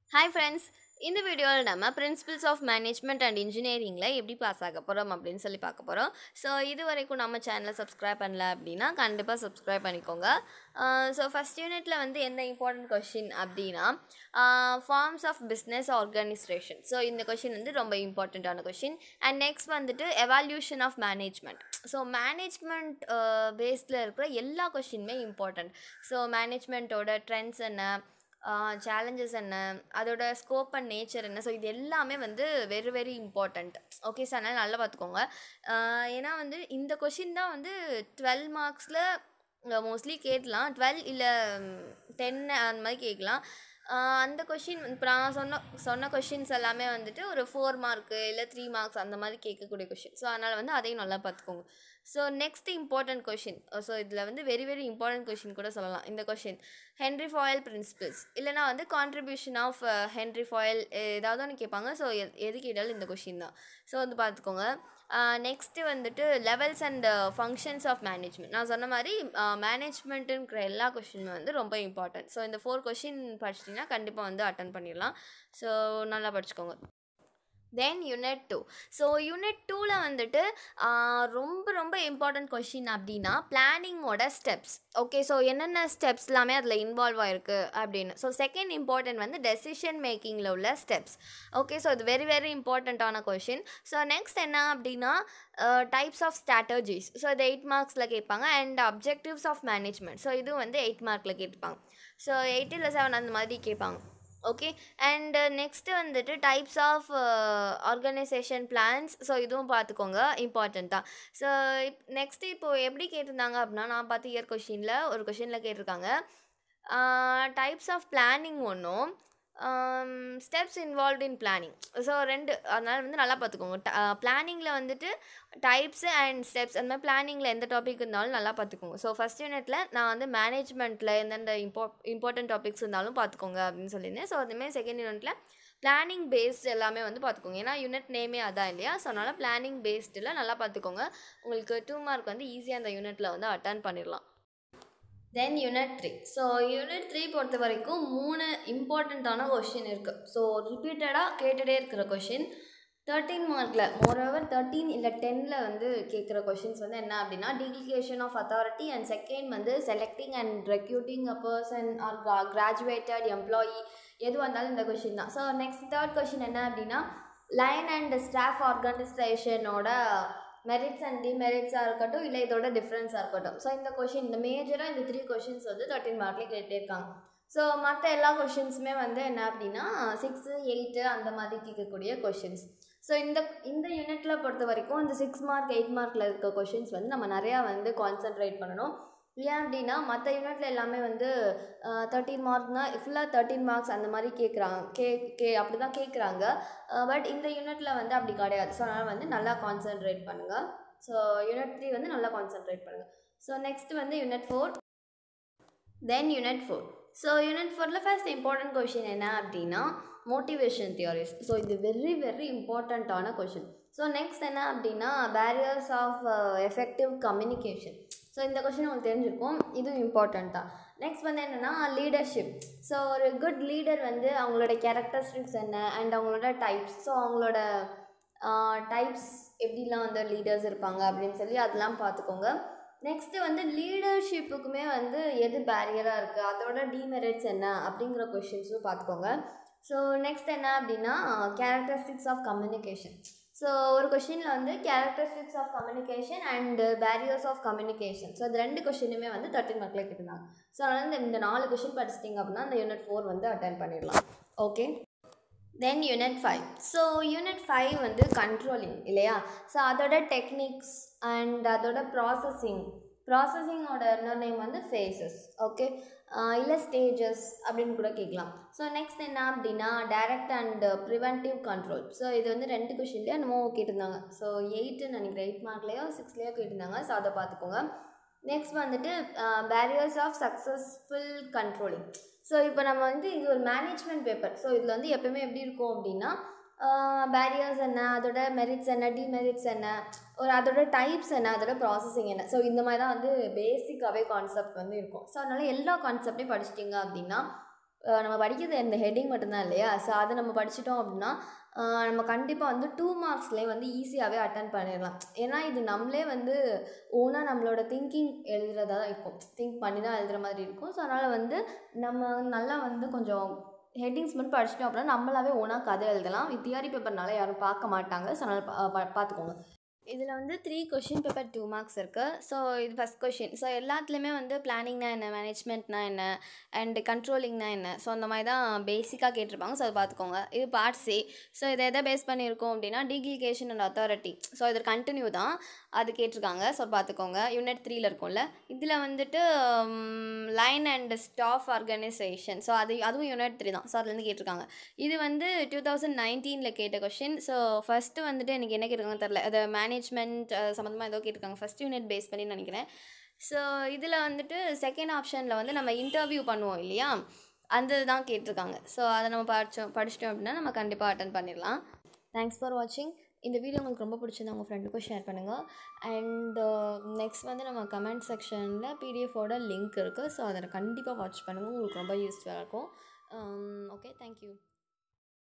hi friends இந்த வீடியோவில் நம்ம பிரின்சிபல்ஸ் ஆஃப் மேனேஜ்மெண்ட் அண்ட் இன்ஜினியரிங்கில் எப்படி பாஸ் ஆக போகிறோம் அப்படின்னு சொல்லி பார்க்க போகிறோம் ஸோ இது வரைக்கும் நம்ம சேனலை சப்ஸ்கிரைப் பண்ணல அப்படின்னா கண்டிப்பாக சப்ஸ்கிரைப் பண்ணிக்கோங்க ஸோ ஃபஸ்ட் யூனிட்டில் வந்து எந்த இம்பார்ட்டன்ட் கொஷின் அப்படின்னா forms of business organisation so இந்த கொஷின் வந்து ரொம்ப இம்பார்ட்டண்ட்டான கொஷின் அண்ட் நெக்ஸ்ட் வந்துட்டு evolution of management so management பேஸில் இருக்கிற எல்லா கொஷினுமே இம்பார்ட்டண்ட் ஸோ மேனேஜ்மெண்ட்டோட ட்ரெண்ட்ஸ் என்ன சேலஞ்சஸ் என்ன அதோட ஸ்கோப் அண்ட் நேச்சர் என்ன ஸோ இது எல்லாமே வந்து very very important okay sir அதனால் நல்லா பார்த்துக்கோங்க ஆஹ் ஏன்னா வந்து இந்த கொஷின் தான் வந்து டுவெல் மார்க்ஸில் மோஸ்ட்லி கேட்கலாம் டுவெல் இல்லை டென் அந்த மாதிரி கேட்கலாம் ஆஹ் அந்த கொஷின் இப்போ நான் சொன்ன சொன்ன கொஷின்ஸ் எல்லாமே வந்துட்டு ஒரு ஃபோர் மார்க்கு இல்லை த்ரீ மார்க்ஸ் அந்த மாதிரி கேட்கக்கூடிய கொஷின் ஸோ அதனால் வந்து அதையும் நல்லா பார்த்துக்கோங்க so next important question so இதில் வந்து வெரி வெரி இம்பார்ட்டன்ட் கொஷின் கூட சொல்லலாம் இந்த கொஷின் ஹென்ரி ஃபாயில் பிரின்சிபிள்ஸ் இல்லைனா வந்து கான்ட்ரிபியூஷன் ஆஃப் ஹென்ரி ஃபாயில் ஏதாவது ஒன்று கேட்பாங்க ஸோ எது கேட்டாலும் இந்த கொஷின் தான் ஸோ வந்து பார்த்துக்கோங்க நெக்ஸ்ட்டு வந்துட்டு levels and functions of management நான் சொன்ன மாதிரி மேனேஜ்மெண்ட்டுங்கிற எல்லா கொஷினுமே வந்து ரொம்ப இம்பார்ட்டன்ட் ஸோ இந்த ஃபோர் கொஷின் படிச்சிட்டிங்கன்னா கண்டிப்பாக வந்து அட்டன் பண்ணிடலாம் ஸோ நல்லா படிச்சுக்கோங்க then unit two so unit டூவில் வந்துட்டு ஆஹ், ரொம்ப ரொம்ப இம்பார்ட்டன்ட் கொஷின் அப்படின்னா பிளானிங்கோட ஸ்டெப்ஸ் ஓகே ஸோ என்னென்ன ஸ்டெப்ஸ் எல்லாமே அதில் இன்வால்வ் ஆயிருக்கு அப்படின்னு ஸோ செகண்ட் இம்பார்ட்டன்ட் வந்து டெசிஷன் மேக்கிங்கில் உள்ள ஸ்டெப்ஸ் ஓகே ஸோ இது வெரி வெரி இம்பார்ட்டண்ட்டான கொஷின் ஸோ நெக்ஸ்ட் என்ன அப்படின்னா டைப்ஸ் ஆஃப் ஸ்ட்ராட்டஜிஸ் ஸோ இது எயிட் மார்க்ஸில் கேட்பாங்க and objectives of management so இதுவும் வந்து எயிட் மார்க்கில் கேட்பாங்க ஸோ எயிட் இல்லை செவன் அந்த மாதிரி கேட்பாங்க ஓகே அண்ட் நெக்ஸ்ட்டு வந்துட்டு types of organisation plans so இதுவும் பார்த்துக்கோங்க இம்பார்ட்டண்ட் தான் ஸோ இப் நெக்ஸ்ட்டு இப்போது எப்படி கேட்டிருந்தாங்க அப்படின்னா நான் பார்த்து இயர் கொஷினில் ஒரு கொஷினில் கேட்டிருக்காங்க டைப்ஸ் ஆஃப் பிளானிங் ஒன்றும் steps involve in planning so ரெண்டு அதனால் வந்து நல்லா பார்த்துக்கோங்க பிளானிங்கில் வந்துட்டு டைப்ஸு அண்ட் ஸ்டெப்ஸ் அந்த மாதிரி பிளானிங்கில் எந்த டாபிக் இருந்தாலும் நல்லா பார்த்துக்கோங்க ஸோ ஃபஸ்ட் யூனிட்டில் நான் வந்து மேனேஜ்மெண்ட்டில் எந்தெந்த இம்போ இம்பார்ட்டன்ட் டாபிக்ஸ் இருந்தாலும் பார்த்துக்கோங்க அப்படின்னு சொல்லியிருந்தேன் ஸோ அதுமாதிரி செகண்ட் யூனிட்டில் பிளானிங் பேஸ்ட் எல்லாமே வந்து பார்த்துக்கோங்க ஏன்னா யூனிட் நேமே அதான் இல்லையா ஸோ அதனால் பிளானிங் பேஸ்டில் நல்லா பார்த்துக்கோங்க உங்களுக்கு டூ மார்க் வந்து ஈஸியாக அந்த யூனிட்டில் வந்து அட்டன் பண்ணிடலாம் then unit three so unit three பொறுத்த வரைக்கும் மூணு இம்பார்ட்டண்ட்டான கொஷின் இருக்குது ஸோ ரிப்பீட்டடாக கேட்டுகிட்டே இருக்கிற கொஷின் தேர்ட்டீன் மார்க்கில் மோரோவர் தேர்ட்டீன் இல்லை டென்னில் வந்து கேட்குற கொஷின்ஸ் வந்து என்ன அப்படின்னா delegation of authority and second வந்து selecting and recruiting a person or graduated employee எதுவாக இருந்தாலும் இந்த கொஷின் தான் ஸோ நெக்ஸ்ட் தேர்ட் கொஷின் என்ன அப்படின்னா லைன் அண்ட் ஸ்டாஃப் ஆர்கனைசேஷனோட மெரிட்ஸ் அண்ட் டிமெரிட்ஸாக இருக்கட்டும் இல்லை இதோட டிஃப்ரென்ஸாக இருக்கட்டும் ஸோ இந்த கொஷின் இந்த மேஜராக இந்த த்ரீ கொஷின்ஸ் வந்து தேர்ட்டின் மார்க்லேயே கேட்டே இருக்காங்க ஸோ மற்ற எல்லா கொஷின்ஸுமே வந்து என்ன அப்படின்னா சிக்ஸு எயிட்டு அந்த மாதிரி கேட்கக்கூடிய கொஷின்ஸ் ஸோ இந்த இந்த யூனிட்டில் பொறுத்த வரைக்கும் இந்த சிக்ஸ் மார்க் எயிட் மார்க்கில் இருக்க கொஷின்ஸ் வந்து நம்ம நிறையா வந்து கான்சென்ட்ரேட் பண்ணணும் ஏன் அப்படின்னா மற்ற யூனிட்டில் எல்லாமே வந்து தேர்ட்டீன் மார்க்னா ஃபுல்லாக தேர்ட்டீன் மார்க்ஸ் அந்த மாதிரி கேட்குறாங்க கே கே அப்படி தான் கேட்குறாங்க பட் இந்த யூனிட்டில் வந்து அப்படி கிடையாது ஸோ அதனால் வந்து நல்லா கான்சென்ட்ரேட் பண்ணுங்கள் ஸோ யூனிட் த்ரீ வந்து நல்லா கான்சென்ட்ரேட் பண்ணுங்கள் ஸோ நெக்ஸ்ட் வந்து unit four then unit four so unit ஃபோரில் ஃபர்ஸ்ட் இம்பார்ட்டன்ட் கொஷின் என்ன அப்படின்னா மோட்டிவேஷன் தியரிஸ் ஸோ இது வெரி வெரி இம்பார்ட்டண்ட்டான கொஷின் ஸோ நெக்ஸ்ட் என்ன அப்படின்னா barriers of effective communication so இந்த கொஷின் உங்களுக்கு தெரிஞ்சிருக்கும் இதுவும் இம்பார்ட்டண்ட் தான் நெக்ஸ்ட் வந்து என்னென்னா லீடர்ஷிப் ஸோ ஒரு குட் லீடர் வந்து அவங்களோட கேரக்டரிஸ்டிக்ஸ் என்ன அண்ட் அவங்களோட டைப்ஸ் ஸோ அவங்களோட டைப்ஸ் எப்படிலாம் வந்து லீடர்ஸ் இருப்பாங்க அப்படின்னு சொல்லி அதெல்லாம் பார்த்துக்கோங்க நெக்ஸ்ட்டு வந்து லீடர்ஷிப்புக்குமே வந்து எது பேரியராக இருக்குது அதோட டிமெரிட்ஸ் என்ன அப்படிங்கிற கொஷின்ஸும் பார்த்துக்கோங்க ஸோ நெக்ஸ்ட் என்ன அப்படின்னா கேரக்டரிஸ்டிக்ஸ் ஆஃப் கம்யூனிகேஷன் ஸோ ஒரு கொஷினில் வந்து characteristics of communication and barriers of communication so அது ரெண்டு கொஷினுமே வந்து தேர்ட்டின் மார்க்கில் கேட்டிருந்தாங்க ஸோ அதனால் இந்த இந்த நாலு கொஷின் படிச்சிட்டிங்க அப்படின்னா அந்த யூனிட் ஃபோர் வந்து அட்டன் பண்ணிடலாம் okay then unit five so unit five வந்து கண்ட்ரோலிங் இல்லையா ஸோ அதோட டெக்னிக்ஸ் அண்ட் அதோட ப்ராசஸிங் ப்ராசஸிங்கோட இன்னொரு நேம் வந்து ஃபேஸஸ் ஓகே இல்லை ஸ்டேஜஸ் அப்படின்னு கூட கேட்கலாம் ஸோ நெக்ஸ்ட் என்ன அப்படின்னா direct and preventive control so இது வந்து ரெண்டு கொஷின்லேயே என்னமோ கேட்டிருந்தாங்க ஸோ எயிட்டுன்னு நினைக்கிறேன் எயிட் மார்க்லேயோ சிக்ஸ்லேயோ கேட்டிருந்தாங்க ஸோ அதை பார்த்துக்கோங்க நெக்ஸ்ட் வந்துட்டு barriers of successful controlling so இப்போ நம்ம வந்து இது ஒரு மேனேஜ்மெண்ட் பேப்பர் ஸோ இதில் வந்து எப்பவுமே எப்படி இருக்கும் அப்படின்னா பேரியர்ஸ் என்ன அதோட மெரிட்ஸ் என்ன டிமெரிட்ஸ் என்ன ஒரு அதோட டைப்ஸ் என்ன அதோட ப்ராசஸிங் என்ன ஸோ இந்த மாதிரி தான் வந்து பேசிக்காகவே கான்செப்ட் வந்து இருக்கும் ஸோ அதனால் எல்லா கான்செப்டையும் படிச்சிட்டிங்க அப்படின்னா அஹ் நம்ம படிக்கிறது இந்த ஹெட்டிங் மட்டும்தான் இல்லையா ஸோ அதை நம்ம படிச்சிட்டோம் அப்படின்னா அஹ் நம்ம கண்டிப்பாக வந்து டூ மார்க்ஸ்லேயே வந்து ஈஸியாகவே அட்டன் பண்ணிடலாம் ஏன்னா இது நம்மளே வந்து ஓனாக நம்மளோட திங்கிங் எழுதுறதா தான் இருக்கும் திங்க் பண்ணி தான் எழுதுகிற மாதிரி இருக்கும் ஸோ அதனால் வந்து நம்ம நல்லா வந்து கொஞ்சம் ஹெட்டிங்ஸ் மட்டும் படிச்சிட்டோம் அப்படின்னா நம்மளாவே ஓனாக கதை எழுதலாம் தியரி பேப்பர்னால யாரும் பார்க்க மாட்டாங்க ஸோ அதனால் பா- பா- பார்த்துக்கோங்க இதில் வந்து three question paper two marks இருக்குது ஸோ இது ஃபஸ்ட் கொஷின் ஸோ எல்லாத்துலேயுமே வந்து பிளானிங்னா என்ன மேனேஜ்மெண்ட்னா என்ன அண்ட் கண்ட்ரோலிங்னா என்ன ஸோ அந்த மாதிரி தான் பேசிக்காக கேட்டிருப்பாங்க ஸோ அதை பார்த்துக்கோங்க இது பார்ட் சி ஸோ இதை எதை பேஸ் பண்ணியிருக்கோம் அப்படின்னா டீக்ளிகேஷன் அண்ட் அத்தாரிட்டி ஸோ இது கண்டினியூ தான் அது கேட்டிருக்காங்க ஸோ பார்த்துக்கோங்க யூனிட் த்ரீல இருக்கும்ல இதில் வந்துட்டு line and staff organisation so அது அதுவும் யூனிட் த்ரீ தான் ஸோ அதுலேருந்து கேட்டிருக்காங்க இது வந்து டூ தௌசண்ட் நைன்டீனில் கேட்ட கொஷின் ஸோ ஃபஸ்ட்டு வந்துட்டு எனக்கு என்ன கேட்டிருக்காங்க தெரில அது மேனேஜ்மெண்ட் சம்மந்தமாக ஏதோ கேட்டிருக்காங்க ஃபஸ்ட் யூனிட் பேஸ் பண்ணி நினைக்கிறேன் ஸோ இதில் வந்துட்டு செகண்ட் ஆப்ஷனில் வந்து நம்ம இன்டர்வியூ பண்ணுவோம் இல்லையா அந்த தான் கேட்டிருக்காங்க ஸோ அதை நம்ம படித்தோம் படிச்சிட்டோம் அப்படின்னா நம்ம கண்டிப்பாக அட்டன் பண்ணிடலாம் தேங்க்ஸ் ஃபார் வாட்சிங் இந்த வீடியோ உங்களுக்கு ரொம்ப பிடிச்சிருந்தா உங்கள் ஃப்ரெண்டுக்கும் ஷேர் பண்ணுங்கள் அண்ட் நெக்ஸ்ட் வந்து நம்ம கமெண்ட் செக்ஷனில் பிடிஎஃபோட லிங்க் இருக்குது ஸோ அதை கண்டிப்பாக வாட்ச் பண்ணுங்கள் உங்களுக்கு ரொம்ப யூஸ்ஃபுல்லாக இருக்கும் ஓகே தேங்க்யூ